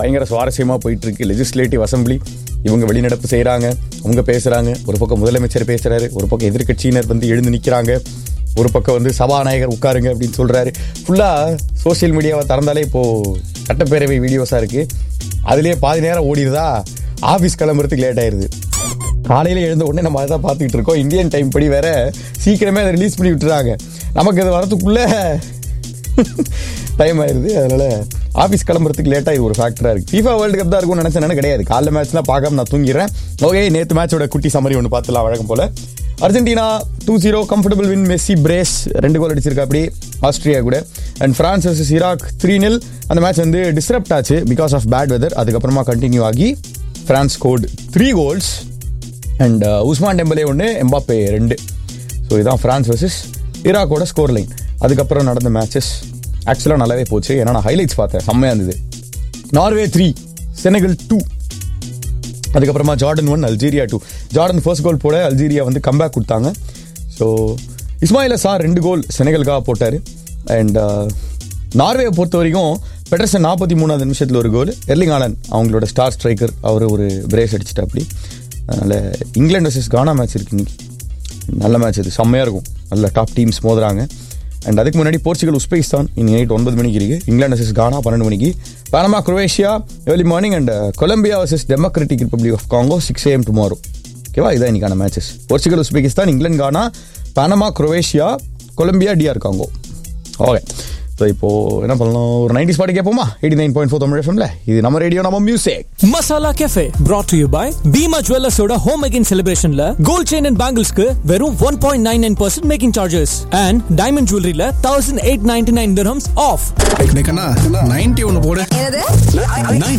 பயங்கர சுவாரஸ்யமாக போயிட்டு இருக்கு லெஜிஸ்லேட்டிவ் அசம்பிளி இவங்க வெளிநடப்பு செய்கிறாங்க அவங்க பேசுகிறாங்க ஒரு பக்கம் முதலமைச்சர் பேசுகிறாரு ஒரு பக்கம் எதிர்க்கட்சியினர் வந்து எழுந்து நிற்கிறாங்க ஒரு பக்கம் வந்து சபாநாயகர் உட்காருங்க அப்படின்னு சொல்கிறாரு ஃபுல்லாக சோஷியல் மீடியாவை திறந்தாலே இப்போது சட்டப்பேரவை வீடியோஸாக இருக்குது அதுலேயே பாதி நேரம் ஓடிடுதா ஆஃபீஸ் கிளம்புறதுக்கு லேட் ஆயிருது காலையில் எழுந்த உடனே நம்ம அதை தான் பார்த்துக்கிட்டு இருக்கோம் இந்தியன் டைம் படி வேற சீக்கிரமே அதை ரிலீஸ் பண்ணி விட்டுறாங்க நமக்கு அது வரதுக்குள்ளே டைம் ஆயிருது அதனால ஆஃபீஸ் கிளம்புறதுக்கு லேட் ஆயிரு ஒரு ஃபேக்டரா இருக்கு FIFA வேர்ல்டு கப் தான் இருக்கும்னு நினைச்சேன் கிடையாது காலைல மேட்ச்லாம் பார்க்காம நான் தூங்கிடுறேன் ஓகே நேற்று மேட்சோட குட்டி சமரி ஒன்று பார்த்துலாம் வழக்கம் போல Argentina two zero comfortable win Messi brace ரெண்டு கோல் அடிச்சிருக்கா அப்படி ஆஸ்திரியா கூட and France versus Iraq three nil அந்த மேட்ச் வந்து டிஸ்டர்ப்ட் ஆச்சு பிகாஸ் ஆஃப் பேட் வெதர் அதுக்கப்புறமா கண்டினியூ ஆகி France got three goals and Ousmane Dembele ஒன்று எம்பாப்பே ரெண்டு ஸோ இதான் ஃப்ரான்ஸ் வர்சஸ் ஈராக்கோட ஸ்கோர் லைன் அதுக்கப்புறம் நடந்த மேட்சஸ் ஆக்சுவலாக நல்லாவே போச்சு ஏன்னா நான் ஹைலைட்ஸ் பார்த்தேன் செம்மையாக இருந்தது நார்வே த்ரீ செனகல் டூ அதுக்கப்புறமா Jordan one Algeria two Jordan first goal போட அல்ஜீரியா வந்து கம்பேக் கொடுத்தாங்க ஸோ இஸ்மாயில சார் ரெண்டு கோல் செனகலுக்காக போட்டார் அண்ட் நார்வேயை பொறுத்த வரைக்கும் பெட்டர்சன் நாற்பத்தி மூணாவது நிமிஷத்தில் ஒரு கோல் எர்லிங் ஆலன் அவங்களோட ஸ்டார் ஸ்ட்ரைக்கர் அவர் ஒரு பிரேஸ் அடிச்சிட்டாப்படி அதனால் இங்கிலாந்து வர்சஸ் கானா மேட்ச் இருக்கு இன்னைக்கு நல்ல மேட்ச் இது செம்மையாக இருக்கும் நல்ல டாப் டீம்ஸ் மோதுறாங்க அண்ட் அதுக்கு முன்னாடி போர்ச்சுகல் உஸ்பெகிஸ்தான் இன்னைக்கு நைட் ஒன்பது மணிக்கு இருக்கு இங்கிலாந்து வர்சஸ் கானா பன்னெண்டு மணிக்கு Panama Croatia early morning and Colombia versus Democratic Republic of Congo six AM tomorrow ஓகேவா இதான் இன்னைக்கான matches Portugal Uzbekistan England Ghana Panama Croatia Colombia DR Congo okay so இப்போ என்ன பண்ணலாம் ஒரு நைன்டி ஸ்பாட்டு கேட்போமா eighty nine point four Tamil எஃப்எம்ல இது நம்ம ரேடியோ நம்ம music masala café brought to you by Bhima ஜுவல்லர்ஸோட ஹோம் அகைன் செலிப்ரேஷன்ல கோல்ட் செயின் அண்ட் பேங்கிள்ஸ்க்கு வெறும் one point nine nine percent making charges and diamond ஜுவல்லரியில thousand eight ninety nine of ninety ஒன்னு போடு என்னது